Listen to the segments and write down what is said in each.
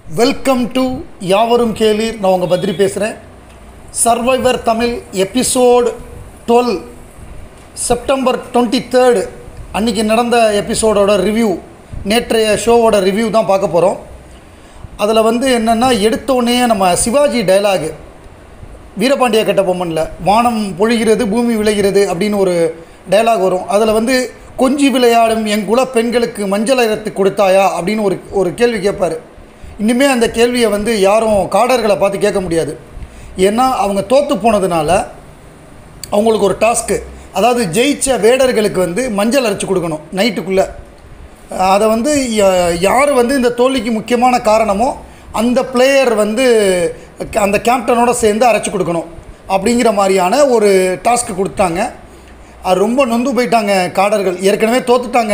welcome to யாவரும் கேளீர் நான் உங்கள் பத்ரி பேசுகிறேன் Survivor Tamil episode twelve September twenty third அன்றைக்கி நடந்த எபிசோடோட ரிவ்யூ நேற்றைய ஷோவோட ரிவ்யூ தான் பார்க்க போகிறோம் அதில் வந்து என்னென்னா எடுத்தோடனே நம்ம சிவாஜி டயலாகு வீரபாண்டிய கட்டபொம்மனில் வானம் பொழிகிறது பூமி விளைகிறது அப்படின்னு ஒரு டயலாக் வரும் அதில் வந்து கொஞ்சி விளையாடும் என் குல பெண்களுக்கு மஞ்சள் அரைத்து கொடுத்தாயா அப்படின்னு ஒரு ஒரு கேள்வி கேட்பார் இன்னுமே அந்த கேள்வியை வந்து யாரும் காடர்களை பார்த்து கேட்க முடியாது ஏன்னா அவங்க தோற்று போனதுனால அவங்களுக்கு ஒரு டாஸ்க்கு அதாவது ஜெயிச்ச வேடர்களுக்கு வந்து மஞ்சள் அரைச்சி கொடுக்கணும் நைட்டுக்குள்ளே அதை வந்து யா- யார் வந்து இந்த தோல்விக்கு முக்கியமான காரணமோ அந்த பிளேயர் வந்து க- அந்த கேப்டனோட சேர்ந்து அரைச்சி கொடுக்கணும் அப்படிங்கிற மாதிரியான ஒரு டாஸ்க்கு கொடுத்தாங்க அது ரொம்ப நொந்து போயிட்டாங்க காடர்கள் ஏற்கனவே தோத்துட்டாங்க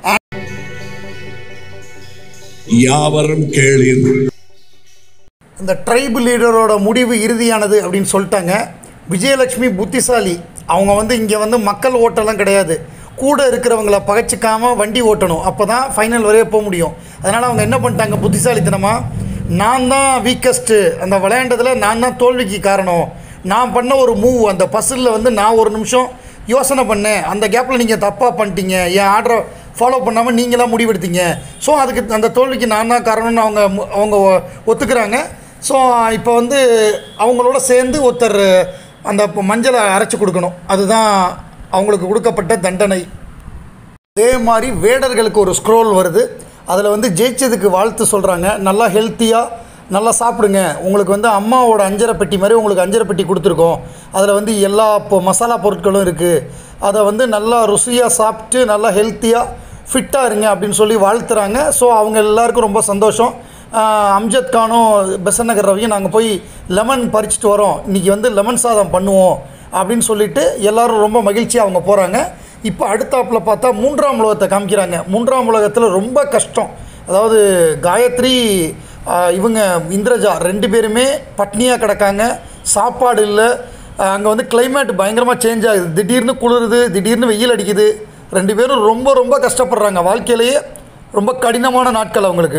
யாவரும் கேளீர் இந்த ட்ரைபு லீடரோட முடிவு இறுதியானது அப்படின்னு சொல்லிட்டாங்க விஜயலட்சுமி புத்திசாலி அவங்க வந்து இங்கே வந்து மக்கள் ஓட்டெல்லாம் கிடையாது கூட இருக்கிறவங்கள பகைச்சிக்காம வண்டி ஓட்டணும் அப்போ தான் ஃபைனல் வரைய போக முடியும் அதனால் அவங்க என்ன பண்ணிட்டாங்க புத்திசாலித்தனமாக நான் தான் வீக்கஸ்ட்டு அந்த விளையாண்டதில் நான் தான் தோல்விக்கு காரணம் நான் பண்ண ஒரு மூவ் அந்த பசிலில் வந்து நான் ஒரு நிமிஷம் யோசனை பண்ணேன் அந்த கேப்பில் நீங்கள் தப்பாக பண்ணிட்டீங்க என் ஆர்டரை ஃபாலோ பண்ணாமல் நீங்களாம் முடிவெடுத்தீங்க ஸோ அதுக்கு அந்த தோல்விக்கு நான் தான் காரணம்னு அவங்க மு- அவங்க ஒ- ஒத்துக்கிறாங்க ஸோ இப்போ வந்து அவங்களோட சேர்ந்து ஒருத்தர் அந்த ப- மஞ்சளை அரைச்சி கொடுக்கணும் அதுதான் அவங்களுக்கு கொடுக்கப்பட்ட தண்டனை அதே மாதிரி வேடர்களுக்கு ஒரு ஸ்க்ரோல் வருது அதில் வந்து ஜெயிச்சதுக்கு வாழ்த்து சொல்கிறாங்க நல்லா ஹெல்த்தியாக நல்லா சாப்பிடுங்க உங்களுக்கு வந்து அம்மாவோட அஞ்சரை பெட்டி மாதிரி உங்களுக்கு அஞ்சரை பெட்டி கொடுத்துருக்கோம் அதில் வந்து எல்லா இப்போ மசாலா பொருட்களும் இருக்குது அதை வந்து நல்லா ருசியாக சாப்பிட்டு நல்லா ஹெல்த்தியாக ஃபிட்டாக இருங்க அப்படின்னு சொல்லி வாழ்த்துறாங்க ஸோ அவங்க எல்லாருக்கும் ரொம்ப சந்தோஷம் ஆஹ் அம்ஜத் கானும் பெசன் நகர் ரவியும் நாங்கள் போய் லெமன் பறிச்சுட்டு வரோம் இன்றைக்கி வந்து லெமன் சாதம் பண்ணுவோம் அப்படின்னு சொல்லிட்டு எல்லாரும் ரொம்ப மகிழ்ச்சியாக அவங்க போகிறாங்க இப்போ அடுத்தாப்பில் பார்த்தா மூன்றாம் உலகத்தை காமிக்கிறாங்க மூன்றாம் உலகத்தில் ரொம்ப கஷ்டம் அதாவது காயத்ரி ஆஹ் இவங்க இந்திரஜா ரெண்டு பேருமே பட்னியாக கிடக்காங்க சாப்பாடு இல்லை அங்கே வந்து climate பயங்கரமாக சேஞ்ச் ஆகுது திடீர்னு குளிருது திடீர்னு வெயில் அடிக்குது ரெண்டு பேரும் ரொம்ப ரொம்ப கஷ்டப்படுறாங்க வாழ்க்கையிலேயே ரொம்ப கடினமான நாட்கள் அவங்களுக்கு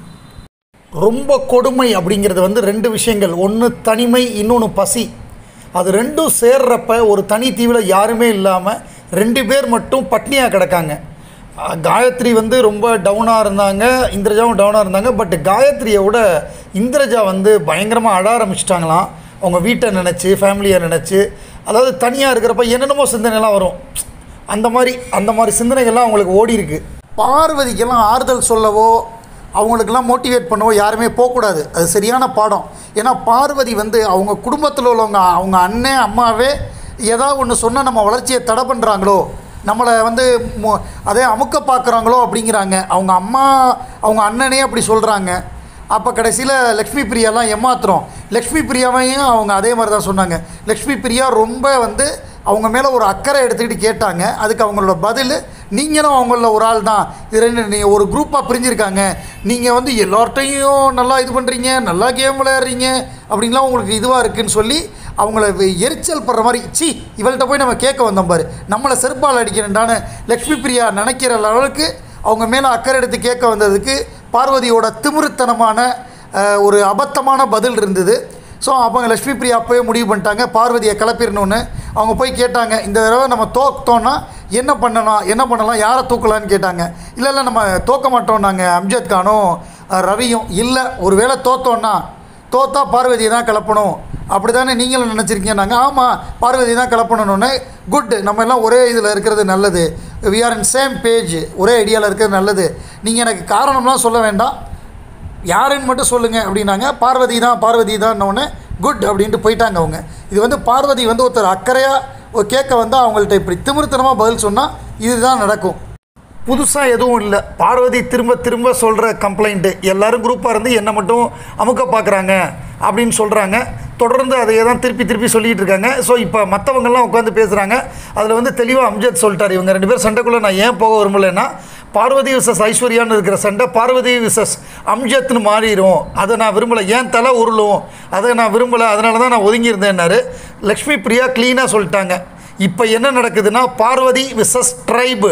ரொம்ப கொடுமை அப்படிங்கிறது வந்து ரெண்டு விஷயங்கள் ஒன்று தனிமை இன்னொன்று பசி அது ரெண்டும் சேர்றப்ப ஒரு தனி தீவில் யாருமே இல்லாமல் ரெண்டு பேர் மட்டும் பட்னியாக கிடக்காங்க அஹ் காயத்ரி வந்து ரொம்ப டவுனாக இருந்தாங்க இந்திரஜாவும் டவுனாக இருந்தாங்க பட் காயத்ரியை விட இந்திரஜா வந்து பயங்கரமாக அழ ஆரம்பிச்சிட்டாங்களாம் அவங்க வீட்டை நினச்சி ஃபேமிலியை நினச்சி அதாவது தனியாக இருக்கிறப்ப என்னென்னமோ சிந்தனைலாம் வரும் அந்த மாதிரி அந்த மாதிரி சிந்தனைகள்லாம் அவங்களுக்கு ஓடி இருக்கு பார்வதிக்கெல்லாம் ஆறுதல் சொல்லவோ அவங்களுக்கெல்லாம் மோட்டிவேட் பண்ணவோ யாருமே போகக்கூடாது அது சரியான பாடம் ஏன்னா பார்வதி வந்து அவங்க குடும்பத்தில் உள்ளவங்க அவங்க அண்ணன் அம்மாவே ஏதாவது ஒன்று சொன்னால் நம்ம வளர்ச்சியை தடை பண்ணுறாங்களோ நம்மளை வந்து மு- அதே அமுக்க பார்க்குறாங்களோ அப்படிங்கிறாங்க அவங்க அம்மா அவங்க அண்ணனே அப்படி சொல்கிறாங்க அப்போ கடைசியில் லக்ஷ்மி பிரியாலாம் ஏமாத்துறோம் லக்ஷ்மி பிரியாவையும் அவங்க அதே மாதிரி தான் சொன்னாங்க லக்ஷ்மி பிரியா ரொம்ப வந்து அவங்க மேலே ஒரு அக்கறை எடுத்துக்கிட்டு கேட்டாங்க அதுக்கு அவங்களோட பதில் நீங்களும் அவங்கள ஒரு ஆள் தான் இது ரெண்டு நீ ஒரு குரூப்பாக பிரிஞ்சிருக்காங்க நீங்கள் வந்து எல்லார்ட்டையும் நல்லா இது பண்ணுறீங்க நல்லா கேம் விளையாடுறீங்க அப்படின்லாம் உங்களுக்கு இதுவாக இருக்குன்னு சொல்லி அவங்கள வெ- எரிச்சல் படுற மாதிரி சி இவள்கிட்ட போய் நம்ம கேட்க வந்தோம் பாரு நம்மளை செருப்பால் அடிக்கிறேன்டான்னு லக்ஷ்மி பிரியா நினைக்கிற அளவுக்கு அவங்க மேலே அக்கறை எடுத்து கேட்க வந்ததுக்கு பார்வதியோட திமிருத்தனமான அஹ், ஒரு அபத்தமான பதில் இருந்தது ஸோ அவங்க லக்ஷ்மி பிரியா அப்போயே முடிவு பண்ணிட்டாங்க பார்வதியை கிளப்பிடணும்னு அவங்க போய் கேட்டாங்க இந்த தடவை நம்ம தோத்தோன்னா என்ன பண்ணணும் என்ன பண்ணலாம் யாரை தூக்கலான்னு கேட்டாங்க இல்லை இல்லை நம்ம தோக்க மாட்டோம் நாங்கள் அம்ஜத் கானும் அஹ், ரவியும் இல்லை ஒருவேளை தோத்தோன்னா தோத்தா பார்வதியை தான் கிளப்பணும் அப்படி தானே நீங்களும் நினச்சிருக்கீங்க நாங்கள் ஆமாம் பார்வதி தான் கிளப்பணுன்னு குட் நம்ம எல்லாம் ஒரே இதில் இருக்கிறது நல்லது we are in same page ஒரே ஐடியாவில் இருக்கிறது நல்லது நீங்கள் எனக்கு காரணம்லாம் சொல்ல வேண்டாம் யாருன்னு மட்டும் சொல்லுங்கள் அப்படின்னாங்க பார்வதி தான் பார்வதி தான் குட் அப்படின்ட்டு போயிட்டாங்க அவங்க இது வந்து பார்வதி வந்து ஒருத்தர் அக்கறையாக கேட்க வந்தால் அவங்கள்ட்ட இப்படி திமிருத்தனமாக பதில் சொன்னால் இதுதான் நடக்கும் புதுசாக எதுவும் இல்லை பார்வதி திரும்ப திரும்ப சொல்கிற கம்ப்ளைண்ட்டு எல்லாரும் குரூப்பாக இருந்து என்னை மட்டும் அமுக்க பார்க்குறாங்க அப்படின்னு சொல்கிறாங்க தொடர்ந்து அதையே தான் திருப்பி திருப்பி சொல்லிகிட்டு இருக்காங்க ஸோ இப்போ மற்றவங்கெல்லாம் உட்காந்து பேசுகிறாங்க அதில் வந்து தெளிவாக அம்ஜத் சொல்லிட்டார் இவங்க ரெண்டு பேரும் சண்டைக்குள்ளே நான் ஏன் போக விரும்பலைன்னா பார்வதி விசஸ் ஐஸ்வர்யான்னு இருக்கிற சண்டை பார்வதி விசஸ் அம்ஜத்னு மாறிடும் அதை நான் விரும்பலை ஏன் தலை உருளும் அதை நான் விரும்பலை அதனால தான் நான் ஒதுங்கியிருந்தேன்னாரு லக்ஷ்மி பிரியா க்ளீனாக சொல்லிட்டாங்க இப்போ என்ன நடக்குதுன்னா பார்வதி விசஸ் ட்ரைபு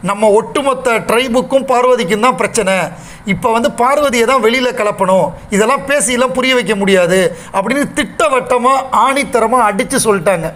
நம்ம ஒட்டுமொத்த ட்ரைபுக்கும் பார்வதிக்கும் தான் பிரச்சனை இப்போ வந்து பார்வதியை தான் வெளியில் கலப்பணும் இதெல்லாம் பேசியெல்லாம் புரிய வைக்க முடியாது அப்படின்னு திட்டவட்டமாக ஆணித்தரமாக அடித்து சொல்லிட்டாங்க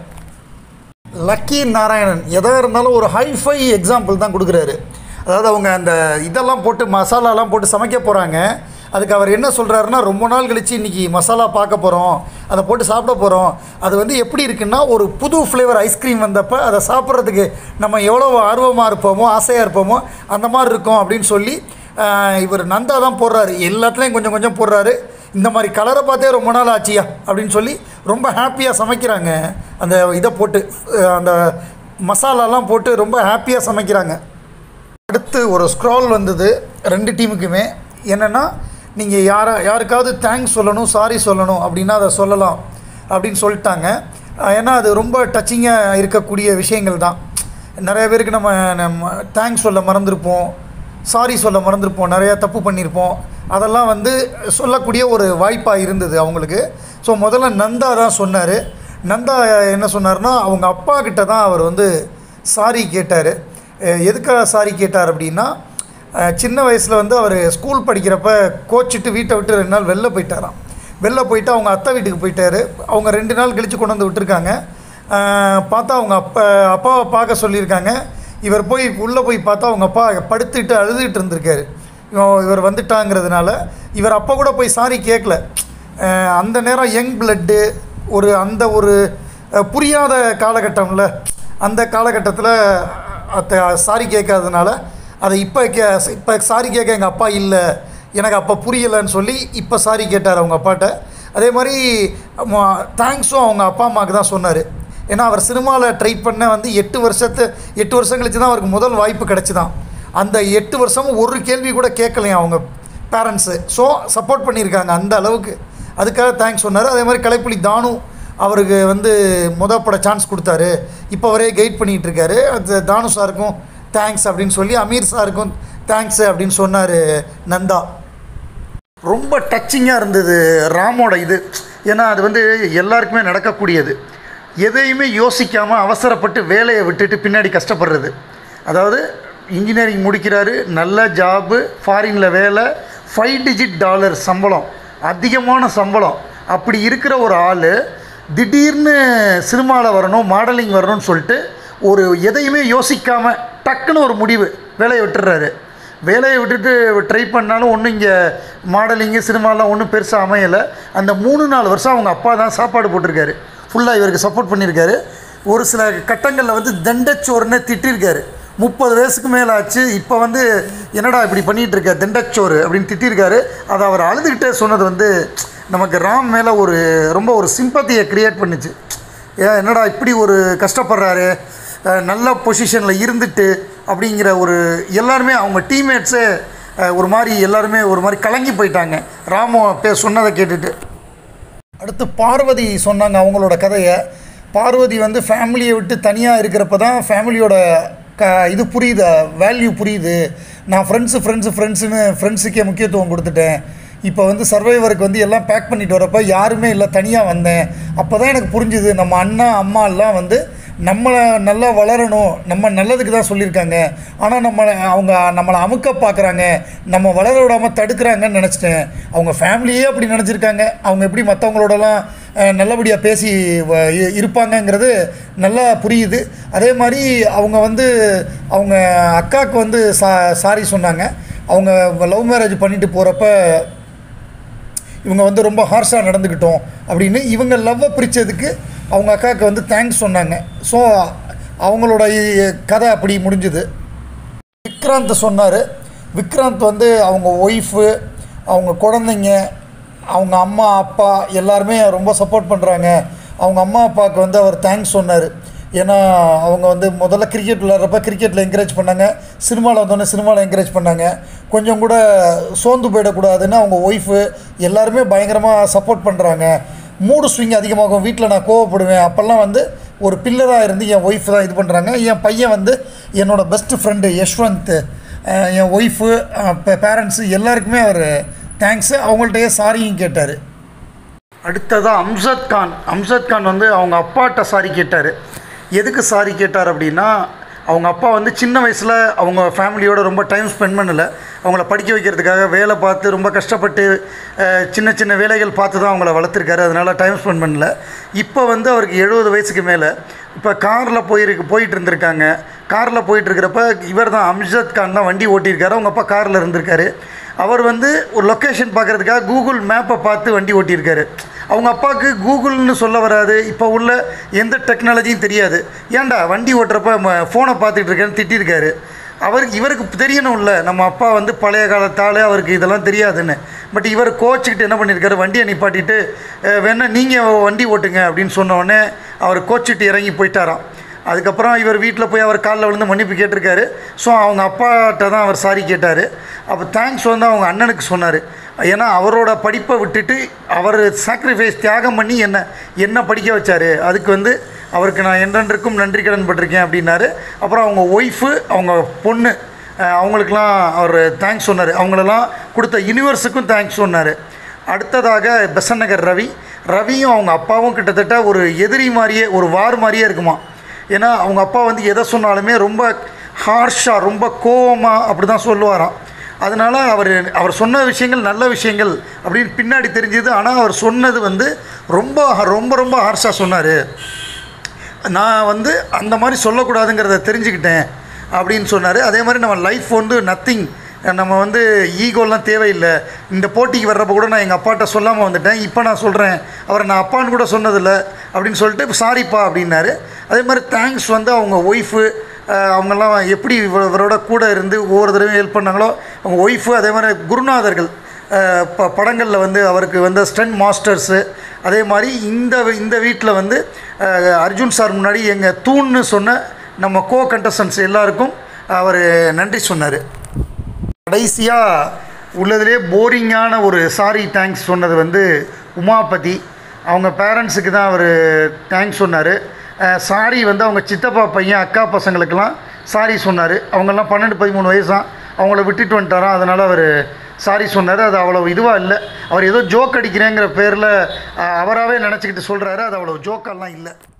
லக்கி நாராயணன் எதாக இருந்தாலும் ஒரு ஹைஃபை எக்ஸாம்பிள் தான் கொடுக்குறாரு அதாவது அவங்க அந்த இதெல்லாம் போட்டு மசாலாலாம் போட்டு சமைக்க போகிறாங்க அதுக்கு அவர் என்ன சொல்கிறாருன்னா ரொம்ப நாள் கழித்து இன்றைக்கி மசாலா பார்க்க போகிறோம் அதை போட்டு சாப்பிட போகிறோம் அது வந்து எப்படி இருக்குன்னா ஒரு புது ஃப்ளேவர் ஐஸ்கிரீம் வந்தப்போ அதை சாப்பிட்றதுக்கு நம்ம எவ்வளோ ஆர்வமாக இருப்போமோ ஆசையாக இருப்போமோ அந்த மாதிரி இருக்கும் அப்படின்னு சொல்லி ஆஹ், இவர் நந்தா தான் போடுறாரு எல்லாத்துலேயும் கொஞ்சம் கொஞ்சம் போடுறாரு இந்த மாதிரி கலரை பார்த்தே ரொம்ப நாள் ஆச்சியா அப்படின்னு சொல்லி ரொம்ப ஹாப்பியாக சமைக்கிறாங்க அந்த இதை போட்டு அஹ் அந்த மசாலாலாம் போட்டு ரொம்ப ஹாப்பியாக சமைக்கிறாங்க அடுத்து ஒரு ஸ்க்ரால் வந்தது ரெண்டு டீமுக்குமே என்னென்னா நீங்கள் யாரை யாருக்காவது தேங்க்ஸ் சொல்லணும் சாரி சொல்லணும் அப்படின்னா அதை சொல்லலாம் அப்படின்னு சொல்லிட்டாங்க அஹ் ஏன்னா அது ரொம்ப டச்சிங்காக இருக்கக்கூடிய விஷயங்கள் தான் நிறைய பேருக்கு நம்ம நம்ம தேங்க்ஸ் சொல்ல மறந்துருப்போம் சாரி சொல்ல மறந்துருப்போம் நிறையா தப்பு பண்ணியிருப்போம் அதெல்லாம் வந்து சொல்லக்கூடிய ஒரு வாய்ப்பாக இருந்தது அவங்களுக்கு ஸோ முதல்ல நந்தா தான் சொன்னார் நந்தா என்ன சொன்னார்னா அவங்க அப்பா கிட்ட தான் அவர் வந்து சாரி கேட்டார் எதுக்காக சாரி கேட்டார் அப்படின்னா அஹ், சின்ன வயசில் வந்து அவர் ஸ்கூல் படிக்கிறப்ப கோச்சிட்டு வீட்டை விட்டு ரெண்டு நாள் வெளில போயிட்டாராம் வெளில போயிட்டு அவங்க அத்தை வீட்டுக்கு போயிட்டாரு அவங்க ரெண்டு நாள் கழித்து கொண்டு வந்து விட்டுருக்காங்க அஹ், பார்த்தா அவங்க அப்பா அப்பாவை பார்க்க சொல்லியிருக்காங்க இவர் போய் உள்ளே போய் பார்த்தா அவங்க அப்பா படுத்துட்டு அழுதுகிட்டு இருந்திருக்காரு இவன் இவர் வந்துட்டாங்கிறதுனால இவர் அப்போ கூட போய் சாரி கேட்கல அஹ், அந்த நேரம் யங் பிளட்டு ஒரு அந்த ஒரு அஹ், புரியாத காலகட்டம்ல அந்த காலகட்டத்தில் அத்தை சாரி கேட்காததுனால அதை இப்போ கே இப்போ சாரி கேட்க எங்கள் அப்பா இல்லை எனக்கு அப்போ புரியலைன்னு சொல்லி இப்போ சாரி கேட்டார் அவங்க அப்பாட்ட அதே மாதிரி தேங்க்ஸும் அவங்க அப்பா அம்மாவுக்கு தான் சொன்னார் ஏன்னா அவர் சினிமாவில் ட்ரை பண்ண வந்து எட்டு வருஷத்து எட்டு வருஷம் கழிச்சு தான் அவருக்கு முதல் வாய்ப்பு கிடச்சிதான் அந்த எட்டு வருஷமும் ஒரு கேள்வி கூட கேட்கலையாம் அவங்க பேரண்ட்ஸு ஸோ சப்போர்ட் பண்ணியிருக்காங்க அந்த அளவுக்கு அதுக்காக தேங்க்ஸ் சொன்னார் அதே மாதிரி கலைப்புலி தானு அவருக்கு வந்து முத பட சான்ஸ் கொடுத்தாரு இப்போ அவரே கைட் பண்ணிகிட்டு இருக்காரு அது தானு சாருக்கும் தேங்க்ஸ் அப்படின்னு சொல்லி அமீர் சாருக்கும் தேங்க்ஸ் அப்படின்னு சொன்னார் நந்தா ரொம்ப டச்சிங்காக இருந்தது ராமோட இது ஏன்னா அது வந்து எல்லாருக்குமே நடக்கக்கூடியது எதையுமே யோசிக்காமல் அவசரப்பட்டு வேலையை விட்டுட்டு பின்னாடி கஷ்டப்படுறது அதாவது இன்ஜினியரிங் முடிக்கிறாரு நல்ல ஜாபு ஃபாரினில் வேலை ஃபைவ் டிஜிட் டாலர் சம்பளம் அதிகமான சம்பளம் அப்படி இருக்கிற ஒரு ஆள் திடீர்னு சினிமாவில் வரணும் மாடலிங் வரணும்னு சொல்லிட்டு ஒரு எதையுமே யோசிக்காமல் டக்குன்னு ஒரு முடிவு வேலையை விட்டுறாரு வேலையை விட்டுட்டு ட்ரை பண்ணாலும் ஒன்றும் இங்கே மாடலிங்கு சினிமாலாம் ஒன்றும் பெருசாக அமையலை அந்த மூணு நாலு வருஷம் அவங்க அப்பா தான் சாப்பாடு போட்டிருக்காரு ஃபுல்லாக இவருக்கு சப்போர்ட் பண்ணியிருக்காரு ஒரு சில கட்டங்களில் வந்து தண்டச்சோறுன்னு திட்டிருக்காரு முப்பது வயசுக்கு மேலே ஆச்சு இப்போ வந்து என்னடா இப்படி பண்ணிகிட்டு இருக்க தண்டச்சோறு அப்படின்னு திட்டிருக்காரு அதை அவர் அழுதுகிட்டே சொன்னது வந்து நமக்கு ராம் மேலே ஒரு ரொம்ப ஒரு சிம்பத்தியை க்ரியேட் பண்ணுச்சு ஏன் என்னடா இப்படி ஒரு கஷ்டப்படுறாரு அஹ் நல்ல பொசிஷனில் இருந்துட்டு அப்படிங்கிற ஒரு எல்லாருமே அவங்க டீம்மேட்ஸே ஒரு மாதிரி எல்லாருமே ஒரு மாதிரி கலங்கி போயிட்டாங்க ராமு பே சொன்னதை கேட்டுட்டு அடுத்து பார்வதி சொன்னாங்க அவங்களோட கதையை பார்வதி வந்து ஃபேமிலியை விட்டு தனியாக இருக்கிறப்ப தான் ஃபேமிலியோட க இது புரியுது வேல்யூ புரியுது நான் ஃப்ரெண்ட்ஸு ஃப்ரெண்ட்ஸு ஃப்ரெண்ட்ஸுன்னு ஃப்ரெண்ட்ஸுக்கே முக்கியத்துவம் கொடுத்துட்டேன் இப்போ வந்து சர்வைவருக்கு வந்து எல்லாம் பேக் பண்ணிட்டு வரப்போ யாருமே இல்லை தனியாக வந்தேன் அப்போ தான் எனக்கு புரிஞ்சுது நம்ம அண்ணா அம்மா எல்லாம் வந்து நம்மளை நல்லா வளரணும் நம்ம நல்லதுக்கு தான் சொல்லியிருக்காங்க ஆனால் நம்மளை அவங்க நம்மளை அமுக்க பார்க்குறாங்க நம்ம வளர விடாமல் தடுக்கிறாங்கன்னு நினச்சிட்டேன் அவங்க ஃபேமிலியே அப்படி நினச்சிருக்காங்க அவங்க எப்படி மற்றவங்களோடலாம் நல்லபடியாக பேசி வ- இ- இருப்பாங்கங்கிறது நல்லா புரியுது அதே மாதிரி அவங்க வந்து அவங்க அக்காவுக்கு வந்து சா சாரி சொன்னாங்க அவங்க லவ் மேரேஜ் பண்ணிட்டு போகிறப்ப இவங்க வந்து ரொம்ப ஹார்ஷாக நடந்துக்கிட்டோம் அப்படின்னு இவங்க லவ்வை பிரித்ததுக்கு அவங்க அக்காவுக்கு வந்து தேங்க்ஸ் சொன்னாங்க ஸோ அவங்களோட இ- கதை அப்படி முடிஞ்சுது விக்ராந்த் சொன்னார் விக்ராந்த் வந்து அவங்க ஒய்ஃபு அவங்க குழந்தைங்க அவங்க அம்மா அப்பா எல்லாருமே ரொம்ப சப்போர்ட் பண்ணுறாங்க அவங்க அம்மா அப்பாவுக்கு வந்து அவர் தேங்க்ஸ் சொன்னார் ஏன்னா அவங்க வந்து முதல்ல கிரிக்கெட் விளையாடுறப்ப கிரிக்கெட்டில் என்கரேஜ் பண்ணாங்க சினிமாவில் வந்தோடனே சினிமாவில் என்கரேஜ் பண்ணாங்க கொஞ்சம் கூட சோர்ந்து போயிடக்கூடாதுன்னு அவங்க ஒய்ஃபு எல்லாருமே பயங்கரமாக சப்போர்ட் பண்ணுறாங்க மூடு ஸ்விங் அதிகமாகும் வீட்டில் நான் கோவப்படுவேன் அப்போல்லாம் வந்து ஒரு பில்லராக இருந்து என் ஒய்ஃப் தான் இது பண்ணுறாங்க என் பையன் வந்து என்னோட பெஸ்ட் ஃப்ரெண்டு யஷ்வந்த் அஹ், என் ஒய்ஃபு பேரண்ட்ஸு எல்லாருக்குமே அவர் தேங்க்ஸு அவங்கள்ட்டயே சாரியும் கேட்டார் அடுத்ததாக அம்சத் கான் அம்சத் கான் வந்து அவங்க அப்பாட்ட சாரி கேட்டார் எதுக்கு சாரி கேட்டார் அப்படின்னா அவங்க அப்பா வந்து சின்ன வயசில் அவங்க ஃபேமிலியோட ரொம்ப டைம் ஸ்பெண்ட் பண்ணல அவங்கள படிக்க வைக்கிறதுக்காக வேலை பார்த்து ரொம்ப கஷ்டப்பட்டு அஹ், சின்ன சின்ன வேலைகள் பார்த்து தான் அவங்கள வளர்த்துருக்காரு அதனால் டைம் ஸ்பெண்ட் பண்ணல இப்போ வந்து அவருக்கு எழுபது வயசுக்கு மேலே இப்போ காரில் போயிருக்கு போயிட்டு இருந்திருக்காங்க காரில் போயிட்டு இருக்கிறப்ப இவர் தான் அம்ஜத் கான் தான் வண்டி ஓட்டியிருக்காரு அவங்க அப்பா காரில் இருந்திருக்காரு அவர் வந்து ஒரு லொக்கேஷன் பார்க்குறதுக்காக கூகுள் மேப்பை பார்த்து வண்டி ஓட்டியிருக்காரு அவங்க அப்பாவுக்கு கூகுள்னு சொல்ல வராது இப்போ உள்ள எந்த டெக்னாலஜியும் தெரியாது ஏன்டா வண்டி ஓட்டுறப்ப ஃபோனை பார்த்துட்டு இருக்கேன்னு திட்டிருக்காரு அவருக்கு இவருக்கு தெரியணும்ல நம்ம அப்பா வந்து பழைய காலத்தால் அவருக்கு இதெல்லாம் தெரியாதுன்னு பட் இவர் கோச்சுக்கிட்டு என்ன பண்ணியிருக்காரு வண்டியை நிப்பாட்டிட்டு "அஹ், வேணா நீங்கள் வண்டி ஓட்டுங்க அப்படின்னு சொன்ன உடனே அவர் கோச்சிட்டு இறங்கி போயிட்டாராம் அதுக்கப்புறம் இவர் வீட்டில் போய் அவர் காலில் விழுந்து மன்னிப்பு கேட்டிருக்காரு ஸோ அவங்க அப்பாட்ட தான் அவர் சாரி கேட்டார் அப்போ தேங்க்ஸ் வந்து அவங்க அண்ணனுக்கு சொன்னார் ஏன்னா அவரோட படிப்பை விட்டுட்டு அவர் சாக்ரிஃபைஸ் தியாகம் பண்ணி என்ன என்ன படிக்க வச்சார் அதுக்கு வந்து அவருக்கு நான் என்றென்றுக்கும் நன்றி கடன் பட்டிருக்கேன் அப்படின்னாரு அப்புறம் அவங்க ஒய்ஃபு அவங்க பொண்ணு அஹ், அவங்களுக்கெல்லாம் அவர் தேங்க்ஸ் சொன்னார் அவங்களெல்லாம் கொடுத்த யூனிவர்ஸுக்கும் தேங்க்ஸ் சொன்னார் அடுத்ததாக பெசன் நகர் ரவி ரவியும் அவங்க அப்பாவும் கிட்டத்தட்ட ஒரு எதிரி மாதிரியே ஒரு வார் மாதிரியே இருக்குமா ஏன்னா அவங்க அப்பா வந்து எதை சொன்னாலுமே ரொம்ப ஹார்ஷாக ரொம்ப கோவமாக அப்படி தான் சொல்லுவாராம் அதனால் அவர் அவர் சொன்ன விஷயங்கள் நல்ல விஷயங்கள் அப்படின்னு பின்னாடி தெரிஞ்சுது ஆனால் அவர் சொன்னது வந்து ரொம்ப ரொம்ப ரொம்ப ஹார்ஷாக சொன்னார் நான் வந்து அந்த மாதிரி சொல்லக்கூடாதுங்கிறத தெரிஞ்சுக்கிட்டேன் அப்படின்னு சொன்னார் அதே மாதிரி நம்ம லைஃப் வந்து நத்திங் நம்ம வந்து ஈகோலாம் தேவையில்லை இந்த போட்டிக்கு வர்றப்போ கூட நான் எங்கள் அப்பாட்ட சொல்லாமல் வந்துட்டேன் இப்போ நான் சொல்கிறேன் அவரை நான் அப்பான்னு கூட சொன்னதில்லை அப்படின்னு சொல்லிட்டு சாரிப்பா அப்படின்னாரு அதே மாதிரி தேங்க்ஸ் வந்து அவங்க ஒய்ஃபு அவங்கெல்லாம் எப்படி இவ- இவரோட கூட இருந்து ஒவ்வொரு தடவையும் ஹெல்ப் பண்ணாங்களோ அவங்க ஒய்ஃபு அதே மாதிரி குருநாதர்கள் அஹ், ப படங்களில் வந்து அவருக்கு வந்து ஸ்டண்ட் மாஸ்டர்ஸு அதே மாதிரி இந்த இந்த வீட்டில் வந்து அஹ், அர்ஜுன் சார் முன்னாடி எங்கள் தூண்னு சொன்ன நம்ம கோ கண்டஸ்டன்ஸ் எல்லாருக்கும் அவர் நன்றி சொன்னார் கடைசியாக உள்ளதுலே போரிங்கான ஒரு சாரி தேங்க்ஸ் சொன்னது வந்து உமாபதி அவங்க பேரண்ட்ஸுக்கு தான் அவர் தேங்க்ஸ் சொன்னார் சாரி வந்து அவங்க சித்தப்பா பையன் அக்கா பசங்களுக்கெல்லாம் சாரி சொன்னார் அவங்கெல்லாம் பன்னெண்டு பதிமூணு வயசாம் அவங்கள விட்டுட்டு வந்துட்டாராம் அதனால் அவர் சாரி சொன்னார் அது அவ்வளோ இதுவாக இல்லை அவர் ஏதோ ஜோக் அடிக்கிறேங்கிற பேரில் அவராகவே நினச்சிக்கிட்டு சொல்கிறாரு அது அவ்வளோ ஜோக்கெல்லாம் இல்லை